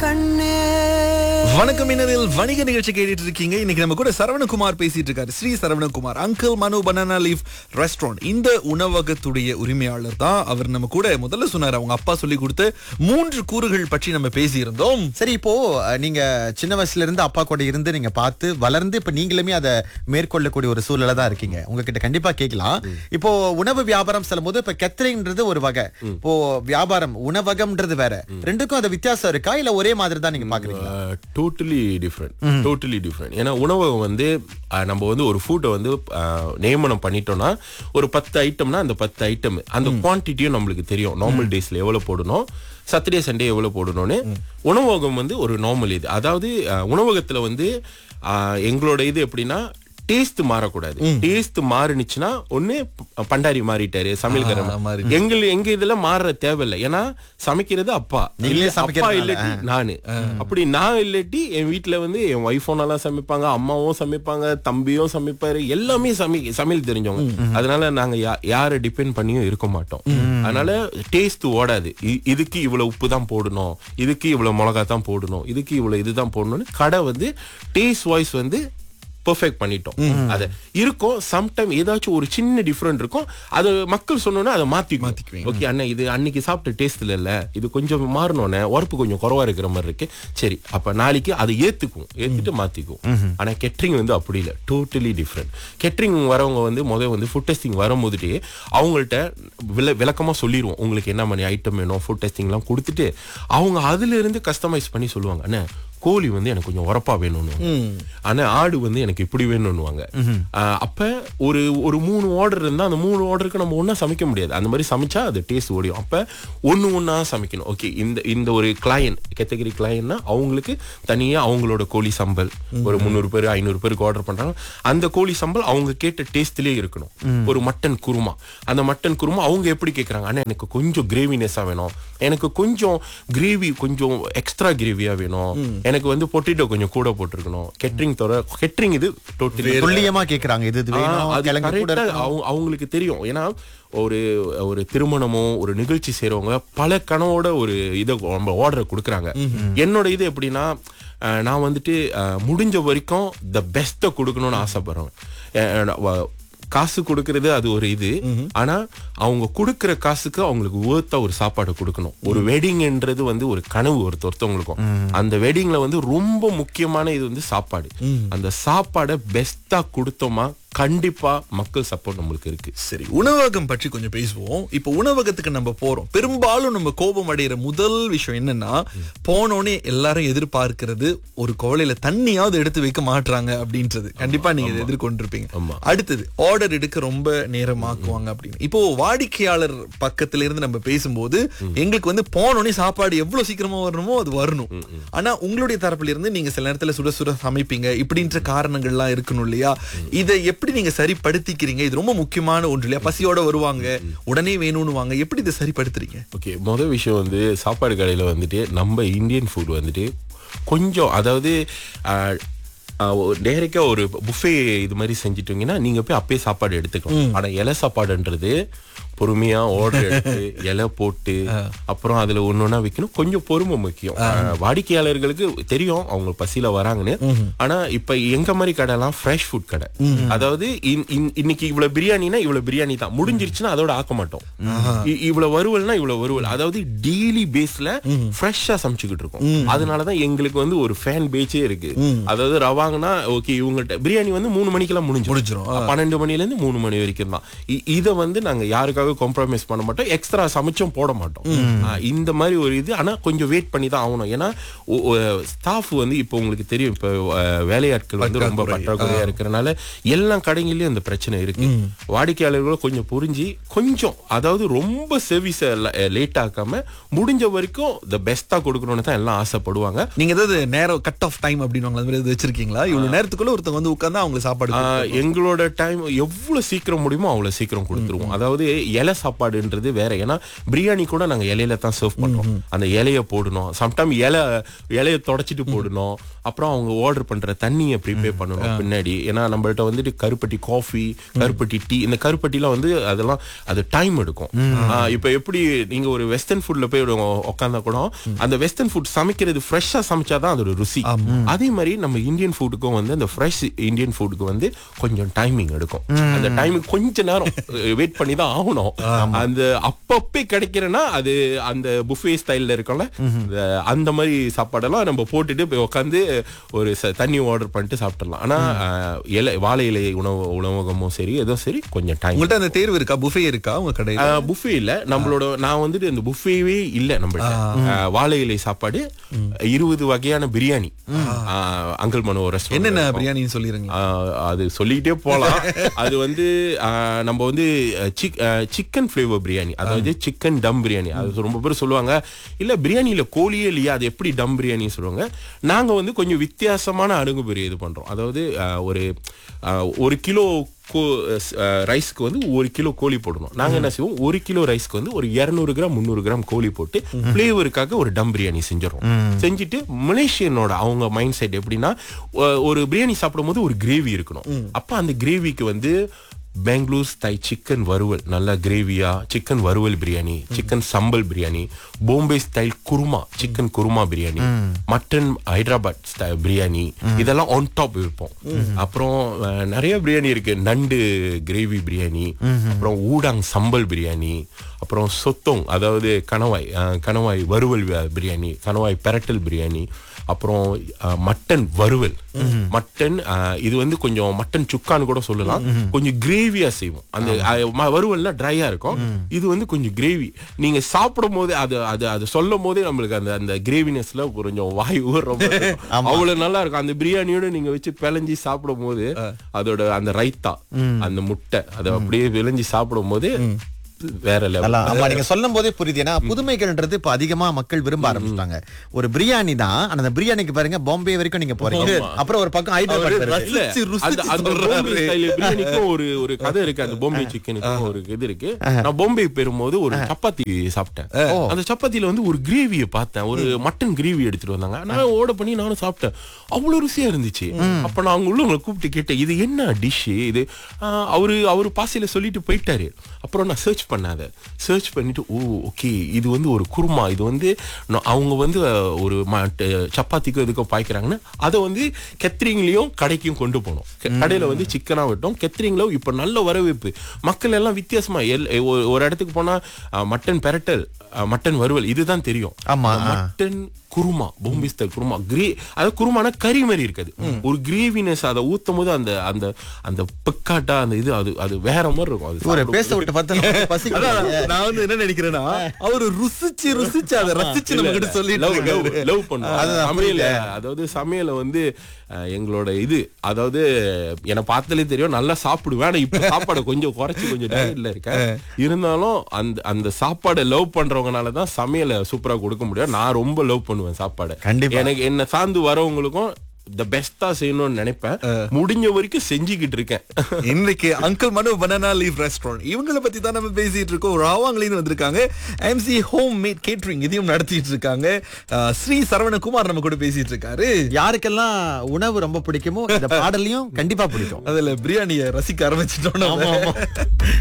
கண்ணே வணக்கம் இன்னரில் வணிக நிகழ்ச்சி கேட்டுட்டு இருக்கீங்க இன்னைக்கு நம்ம கூட சரவணகுமார் பேசிட்டு இருக்காரு Sri Saravanakumar uncle Manu banana leaf restaurant இந்த உணவகத்துடைய உரிமையாளர் தான் அவர் நம்ம கூட முதல்ல சொன்னார் அவங்க அப்பா சொல்லி கொடுத்த மூன்று கூறுகள் பற்றி நம்ம பேசியிருந்தோம் சரி இப்போ அஹ், நீங்க சின்ன வயசுல இருந்து அப்பா கூட இருந்து நீங்க பார்த்து வளர்ந்து இப்ப நீங்களுமே அதை மேற்கொள்ளக்கூடிய ஒரு சூழல தான் இருக்கீங்க உங்ககிட்ட கண்டிப்பா கேட்கலாம் இப்போ உணவு வியாபாரம் செல்லும் போது இப்ப கெத்தரிங்ன்றது ஒரு வகை இப்போ வியாபாரம் உணவகம்ன்றது வேற ரெண்டுக்கும் அது வித்தியாசம் இருக்கா இல்ல ஒரே மாதிரி தான் நீங்க பாக்குறீங்களா டோட்டலி டிஃப்ரெண்ட் டோட்டலி டிஃப்ரெண்ட் ஏன்னா உணவகம் வந்து அஹ், நம்ம வந்து ஒரு ஃபுட்டை வந்து அஹ், நியமனம் பண்ணிட்டோம்னா ஒரு பத்து ஐட்டம்னா அந்த பத்து ஐட்டம் அந்த குவான்டிட்டியும் நம்மளுக்கு தெரியும் நார்மல் டேஸ்ல எவ்வளவு போடணும் சாட்டர்டே சண்டே எவ்வளவு போடணும்னு உணவகம் வந்து ஒரு நார்மல் இது அதாவது அஹ், உணவகத்துல வந்து அஹ், எங்களோட இது எப்படின்னா டேஸ்ட் மாறக்கூடாது டேஸ்ட் மாறுனுச்சுன்னா ஒண்ணு ப- பண்டாரி மாறிட்டாரு ஆ, சமையல்காரன் மாறி. எங்க எங்க இதுல மாறுற தேவையில்லை ஏன்னா சமைக்கிறது அப்பா நீங்களே இல்ல, அப்பா சமைக்கிறதுனால. இல்லாட்டி நானு அப்படி நான் இல்லாட்டி என் வீட்ல வந்து என் ஒய்ஃபும் நல்லா சமைப்பாங்க அம்மாவும் சமைப்பாங்க தம்பியும் சமைப்பாரு எல்லாமே சமை சமையல் தெரிஞ்சவங்க அதனால நாங்க யா- யாரை டிபெண்ட் பண்ணியும் இருக்க மாட்டோம் அதனால டேஸ்ட் ஓடாது இ- இதுக்கு இவ்வளவு உப்பு தான் போடணும் இதுக்கு இவ்வளவு மிளகா தான் போடணும் இதுக்கு இவ்வளவு இதுதான் போடணும்னு கடை வந்து டேஸ்ட் வாய்ஸ் வந்து பெர்ஃபெக்ட் பண்ணிட்டோம் அத இருக்கும் சம்டைம் ஏதாச்சும் ஒரு சின்ன டிஃபரெண்ட் இருக்கும் அது மக்கள் சொன்னோன்னே அதை மாத்தி மாத்திக்குவீங்க. ஓகே அண்ணா இது அன்னைக்கு சாப்பிட்ட டேஸ்ட் இல்ல இது கொஞ்சம் மாறணும்னே உரப்பு கொஞ்சம் குறவா இருக்கிற மாதிரி இருக்கு சரி அப்ப நாளைக்கு அதை ஏத்துக்கும் ஏத்துட்டு மாத்திக்கும் ஆனா கெட்ரிங் வந்து அப்படி இல்ல டோட்டலி டிஃப்ரெண்ட் கெட்ரிங் வரவங்க வந்து முதல் வந்து ஃபுட் டெஸ்டிங் வரும்போதுட்டே அவங்கள்ட்ட வில விளக்கமா சொல்லிடுவோம் உங்களுக்கு என்ன மாதிரி ஐட்டம் வேணும் ஃபுட் டெஸ்டிங்லாம் கொடுத்துட்டு அவங்க அதுல இருந்து கஸ்டமைஸ் பண்ணி சொல்லுவாங்க அண்ணா கோழி வந்து எனக்கு கொஞ்சம் உரப்பா வேணும்னு ஆனா ஆடு வந்து எனக்கு இப்படி வேணும்னுவாங்க ஆஹ் அப்ப ஒரு ஒரு மூணு ஆர்டர் இருந்தா அந்த மூணு ஆர்டருக்கு நம்ம ஒண்ணா சமைக்க முடியாது அந்த மாதிரி சமைச்சா அது டேஸ்ட் ஓடியும் அப்ப ஒண்ணு ஒண்ணா சமைக்கணும் ஓகே இந்த இந்த ஒரு கிளையன் கேட்டகரி கிளையன்னா அவங்களுக்கு தனியா அவங்களோட கோழி சம்பல் ஒரு முந்நூறு பேர் ஐநூறு பேருக்கு ஆர்டர் பண்றாங்க அந்த கோழி சம்பல் அவங்க கேட்ட டேஸ்ட்லயே இருக்கணும் ஒரு மட்டன் குருமா அந்த மட்டன் குருமா அவங்க எப்படி கேக்குறாங்க ஆனா எனக்கு கொஞ்சம் கிரேவினஸா வேணும் எனக்கு கொஞ்சம் கிரேவி கொஞ்சம் எக்ஸ்ட்ரா கிரேவியா வேணும் எனக்கு வந்து பொட்டேட்டோ கொஞ்சம் கூட போட்டிருக்கணும் கெட்ரிங் தவிர கெட்ரிங் இது டோட்டலி துல்லியமா கேக்குறாங்க இது இது வேணும் அது கிழங்கு கூட correct ஆ இருக்கணும். அவங்க- அவங்களுக்கு தெரியும் ஏன்னா ஒரு ஒரு திருமணமோ ஒரு நிகழ்ச்சி செய்றவங்க பல கனவோட ஒரு இதை நம்ம ஆர்டரை கொடுக்குறாங்க என்னோட இது எப்படின்னா அஹ், நான் வந்துட்டு அஹ், முடிஞ்ச வரைக்கும் த பெஸ்ட்டை கொடுக்கணும்னு ஆசைப்படுறேன் அஹ், நான் வ- காசு கொடுக்கறது அது ஒரு இது ஆனா அவங்க கொடுக்கிற காசுக்கு அவங்களுக்கு worth-ஆ ஒரு சாப்பாடு கொடுக்கணும் ஒரு வெட்டிங்ன்றது வந்து ஒரு கனவு ஒருத்த ஒருத்தவங்களுக்கும் அந்த வெட்டிங்ல வந்து ரொம்ப முக்கியமான இது வந்து சாப்பாடு அந்த சாப்பாடை பெஸ்டா கொடுத்தோமா கண்டிப்பா மக்கள் சப்போர்ட் நம்மளுக்கு இருக்கு சரி உணவகம் பற்றி கொஞ்சம் பேசுவோம் இப்போ உணவகத்துக்கு நம்ம போறோம் பெரும்பாலும் நம்ம கோபம் அடைகிற முதல் விஷயம் என்னன்னா போனோடனே எல்லாரும் எதிர்பார்க்கிறது ஒரு குவளையில தண்ணியாவது எடுத்து வைக்க மாட்றாங்க அப்படின்றது கண்டிப்பா நீங்க இதை எதிர்கொண்டிருப்பீங்க ஆமா. அடுத்தது ஆர்டர் எடுக்க ரொம்ப நேரமாக்குவாங்க அப்படின்னு இப்போ வாடிக்கையாளர் பக்கத்துல இருந்து நம்ம பேசும்போது எங்களுக்கு வந்து போனோடனே சாப்பாடு எவ்வளவு சீக்கிரமா வரணுமோ அது வரணும் ஆனா உங்களுடைய தரப்புல இருந்து நீங்க சில நேரத்துல சுட சுட சமைப்பீங்க இப்படின்ற காரணங்கள்லாம் இருக்கணும் இல்லையா இதை எப்படி நீங்க சரிப்படுத்திக்கிறீங்க இது ரொம்ப முக்கியமான ஒன்று இல்லையா பசியோட வருவாங்க உடனே வேணும்னு வாங்க எப்படி இதை சரிப்படுத்துறீங்க ஓகே முதல் விஷயம் வந்து சாப்பாடு கடையில் வந்துட்டு நம்ம இந்தியன் ஃபுட் வந்துட்டு கொஞ்சம் அதாவது டேரெக்டாக ஒரு புஃபே இது மாதிரி செஞ்சிட்டீங்கன்னா நீங்க போய் அப்பயே சாப்பாடு எடுத்துக்கலாம் ஆனா இலை சாப்பாடுன்றது பொறுமையா ஆர்டர் எடுத்து இலை போட்டு அப்புறம் அதுல ஒன்னொன்னா வைக்கணும் கொஞ்சம் பொறுமை முக்கியம் ஆஹ், வாடிக்கையாளர்களுக்கு தெரியும் அவங்க பசியில வராங்கன்னு ஆனா இப்ப எங்க மாதிரி கடைலாம் ஃப்ரெஷ் ஃபுட் கடை அதாவது இன்- இன்- இன்னைக்கு இவ்வளவு பிரியாணினா இவ்வளவு பிரியாணி தான் முடிஞ்சிருச்சுன்னா அதோட ஆக்க மாட்டோம் இ- இவ்வளவு வறுவல்னா இவ்வளவு வறுவல் அதாவது டெய்லி பேஸ்ல ஃப்ரெஷ்ஷா சமைச்சுக்கிட்டு இருக்கோம் அதனாலதான் எங்களுக்கு வந்து ஒரு ஃபேன் பேச்சே இருக்கு அதாவது ரவாங்கன்னா ஓகே இவங்கள்ட்ட பிரியாணி வந்து மூணு மணிக்கெல்லாம் முடிஞ்சிரும் முடிஞ்சிரும். பன்னெண்டு மணில இருந்து மூணு மணி வரைக்கும் தான் இ- இத வந்து நாங்க யாருக்காக காம்ப்ரமைஸ் பண்ண மாட்டோம் எக்ஸ்ட்ரா சமைச்சும் போட மாட்டோம் ஆ, இந்த மாதிரி ஒரு இது ஆனா கொஞ்சம் வெயிட் பண்ணி தான் ஆகணும் ஏன்னா ஸ்டாஃப் வந்து இப்போ உங்களுக்கு தெரியும் இப்போ அஹ், வேலையாட்கள் வந்து ரொம்ப பற்றாக்குறை. பற்றாக்குறையா இருக்கிறனால எல்லா கடைகள்லயும் இந்த பிரச்சனை இருக்கு வாடிக்கையாளர்களும் கொஞ்சம் புரிஞ்சு கொஞ்சம் அதாவது ரொம்ப சர்வீஸ லேட் ஆக்காம முடிஞ்ச வரைக்கும் த பெஸ்டா கொடுக்கணும்னு தான் எல்லாம் ஆசைப்படுவாங்க நீங்க ஏதாவது நேரம் கட் ஆஃப் டைம் அப்படின்னு அந்த மாதிரி எதாவது வச்சிருக்கீங்களா இவ்வளவு நேரத்துக்குள்ள ஒருத்தவங்க வந்து உட்கார்ந்தா அவங்களுக்கு சாப்பாடு ஆஹ் கொடுக்கணும். எங்களோட டைம் எவ்வளவு சீக்கிரம் முடியுமோ அவ்வளவு சீக்கிரம் கொடுத்துருவோம் அதாவது இலை சாப்பாடுன்றது வேற ஏன்னா பிரியாணி கூட நாங்க இலையில தான் சர்வ் பண்றோம் அந்த இலைய போடணும் சம்டைம் இலை இலைய தொடச்சிட்டு போடணும் அப்புறம் அவங்க ஆர்டர் பண்ற தண்ணியை ப்ரிப்பேர் பண்ணணும் பின்னாடி ஏன்னா நம்மள்ட்ட வந்துட்டு கருப்பட்டி காஃபி கருப்பட்டி டீ இந்த கருப்பட்டிலாம் வந்து அதெல்லாம் அது டைம் எடுக்கும் ஆஹ் இப்ப எப்படி நீங்க ஒரு வெஸ்டர்ன் ஃபுட்ல போய் உட்காந்தா கூட அந்த வெஸ்டர்ன் ஃபுட் சமைக்கிறது ஃப்ரெஷ்ஷா சமைச்சாதான் அதோட ருசி அதே மாதிரி நம்ம இந்தியன் ஃபுட்டுக்கும் வந்து அந்த ஃப்ரெஷ் இந்தியன் ஃபுட்டுக்கு வந்து கொஞ்சம் டைமிங் எடுக்கும் அந்த டைமிங் கொஞ்ச நேரம் வெயிட் பண்ணி தான் ஆகணும் அந்த அப்பப்பே கிடைக்கிறேன்னா அது அந்த புஃபே ஸ்டைல்ல இருக்கும்ல இந்த அந்த மாதிரி சாப்பாடெல்லாம் நம்ம போட்டுட்டு போய் உட்காந்து ஒரு ச- தண்ணி ஆர்டர் பண்ணிட்டு சாப்பிடலாம் ஆனா ஆஹ், இலை வாழை இலை உணவு உணவகமும் சரி ஏதோ சரி கொஞ்சம் டைம் உங்கள்ட்ட அந்த தேர்வு இருக்கா புஃபே இருக்கா உங்க கடையில புஃபே இல்ல நம்மளோட நான் வந்துட்டு இந்த புஃபேவே இல்ல நம்மள்ட்ட ஆஹ், வாழை இலை சாப்பாடு இருபது வகையான பிரியாணி ஆஹ், அங்கிள் மனோ ரெஸ்டாரண்ட் என்னென்ன பிரியாணின்னு சொல்லிருங்களா ஆஹ் அது சொல்லிக்கிட்டே போலாம் அது வந்து ஆஹ் நம்ம வந்து சிக்கன் ஃபிளேவர் பிரியாணி அதாவது சிக்கன் டம் பிரியாணி அது ரொம்ப பேர் சொல்லுவாங்க இல்ல பிரியாணியில கோழியே இல்லையா அது எப்படி டம் பிரியாணி சொல்லுவாங்க நாங்க வந்து கொஞ்சம் வித்தியாசமான அணுகுமுறை இது பண்றோம் அதாவது ஆஹ் ஒரு ஆஹ் ஒரு கிலோ ரைஸ்க்கு வந்து ஒரு கிலோ கோழி போடணும் நாங்க என்ன செய்வோம் ஒரு கிலோ ரைஸ்க்கு வந்து ஒரு 200 கிராம் முந்நூறு கிராம் கோழி போட்டு ஃபிளேவருக்காக ஒரு டம் பிரியாணி செஞ்சிடறோம் செஞ்சுட்டு மலேசியனோட அவங்க மைண்ட் செட் எப்படின்னா ஒ- ஒரு பிரியாணி சாப்பிடும் போது ஒரு கிரேவி இருக்கணும் அப்ப அந்த கிரேவிக்கு வந்து பெங்களூர் ஸ்டை சிக்கன் வறுவல் நல்லா கிரேவியா சிக்கன் வறுவல் பிரியாணி சிக்கன் சம்பல் biryani Bombay style kurma chicken kurma biryani mutton Hyderabad style biryani இதெல்லாம் ஆன் டாப் வைப்போம் அப்புறம் அஹ், நிறைய பிரியாணி இருக்கு நண்டு கிரேவி பிரியாணி அப்புறம் ஊடாங் சம்பல் பிரியாணி அப்புறம் சொத்தோங் அதாவது கணவாய் அஹ், கணவாய் வறுவல் வி- பிரியாணி கணவாய் பெரட்டல் பிரியாணி அப்புறம் அஹ், மட்டன் வறுவல் மட்டன் அஹ், இது வந்து கொஞ்சம் மட்டன் சுக்கான்னு கூட சொல்லலாம் கொஞ்சம் கிரேவியா செய்வோம் அந்த அஹ், ம- வறுவல்னா ட்ரையா இருக்கும் இது வந்து கொஞ்சம் கிரேவி நீங்க சாப்பிடும் போதே அது அது அது சொல்லும் போதே நம்மளுக்கு அந்த அந்த கிரேவினஸ்ல கொஞ்சம் வாய் ஊறுற மாதிரி இருக்கும். அவ்வளவு நல்லா இருக்கும் அந்த பிரியாணியோட நீங்க வச்சு பிழைஞ்சி சாப்பிடும் போது அதோட அந்த ரைத்தா அந்த முட்டை அதை அப்படியே விளைஞ்சி சாப்பிடும் போது வேற லெவல் நல்லா ஆமா நீங்க சொல்லும் போதே புரியுது ஏன்னா புதுமைகள்ன்றது இப்ப அதிகமா மக்கள் விரும்ப ஆரம்பிச்சிட்டாங்க ஒரு பிரியாணி தான் ஆனா அந்த பிரியாணிக்கு பாருங்க பாம்பே வரைக்கும் நீங்க போறீங்க அப்புறம் ஒரு பக்கம் ஹைதராபாத் அவரு இருக்கு. இல்ல, ரசிச்சு, ருசிச்சு அந்த- அந்த சொல்றாரு. பாம்பே style பிரியாணிக்கும் ஒரு ஒரு கதை இருக்கு அந்த பாம்பே சிக்கனுக்கும் ஒரு இது இருக்கு நான் பாம்பே பெறும்போது ஒரு சப்பாத்தி சாப்பிட்டேன் அந்த சப்பாத்தில வந்து ஒரு கிரேவியை பார்த்தேன் ஒரு மட்டன் கிரேவி எடுத்துட்டு வந்தாங்க நான் ஓட பண்ணி நானும் சாப்பிட்டேன் அவ்வளவு ருசியா இருந்துச்சு அப்ப நான் அங்க உள்ளவங்களை கூப்பிட்டு கேட்டேன் இது என்ன டிஷ் இது ஆஹ், அவரு அவரு பாசையில சொல்லிட்டு போயிட்டாரு அப்புறம் நான் சர்ச் பண்ணாத சர்ச் பண்ணிட்டு ஓ ஓகே இது வந்து ஒரு குருமா இது வந்து நான் அவங்க வந்து அஹ், ஒரு ம- ட- சப்பாத்திக்கும் இதுக்கும் பாய்க்கிறாங்கன்னு அதை வந்து கெத்ரிங்லயும் கடைக்கும் கொண்டு போனோம் கெ- கடையில வந்து சிக்கனா விட்டோம் கெத்ரிங்ல இப்ப நல்ல வரவேற்பு மக்கள் எல்லாம் வித்தியாசமா எல்- ஒரு- ஒரு இடத்துக்கு போனா அஹ், மட்டன் பெரட்டல் அஹ், மட்டன் வறுவல் இதுதான் தெரியும் ஆமா, அந்த ஆ. மட்டன் குருமா பாம்பே ஸ்டைல் குருமா கிரே அதாவது குருமானா கறி மாதிரி இருக்காது ஒரு கிரேவினஸ் அதை ஊத்தும் போது அந்த அந்த அந்த பிக்காட்டா அந்த இது அது அது வேற மாதிரி இருக்கும் அது ஒரு சாப்பிடும் பேச விட்டு பார்த்தா பசி அதான் நான் வந்து என்ன நினைக்கிறேன்னா அவரு ருசிச்சு ருசிச்சு அதை ரசிச்சு நம்ம கிட்ட சொல்லிட்டு லவ் லவ் இருக்காரு. லவ் பண்ணுவோம் அதுதான் சமையல அதாவது சமையல வந்து அஹ், எங்களோட இது அதாவது என்னை பார்த்தாலே தெரியும் நல்லா சாப்பிடுவேன் ஆனா இப்ப சாப்பாடை கொஞ்சம் குறைச்சு கொஞ்சம் டயட்ல இருக்கேன் இருந்தாலும் அந்த அந்த சாப்பாடை லவ் பண்றவங்கனால தான் சமையலை சூப்பரா கொடுக்க முடியும் நான் ரொம்ப லவ் பண்ணுவேன் சாப்பாடை கண்டிப்பா. எனக்கு என்ன சார்ந்து வரவங்களுக்கும் த பெஸ்டா செய்யணும்னு நினைப்பேன் முடிஞ்ச வரைக்கும் செஞ்சுக்கிட்டு இருக்கேன் இன்னைக்கு uncle Manu banana leave restaurant இவங்கள பத்தி தான் நம்ம பேசிட்டு இருக்கோம் ராவாங்களின்னு வந்திருக்காங்க எம்சி ஹோம் மேட் கேட்டரிங் இதையும் நடத்திட்டு இருக்காங்க அஹ், ஸ்ரீ சரவணகுமார் நம்ம கூட பேசிட்டு இருக்காரு யாருக்கெல்லாம் உணவு ரொம்ப பிடிக்குமோ இந்த பாடலையும் கண்டிப்பா பிடிக்கும் அதுல பிரியாணியை ரசிக்க ஆரம்பிச்சிட்டோம் நம்ம.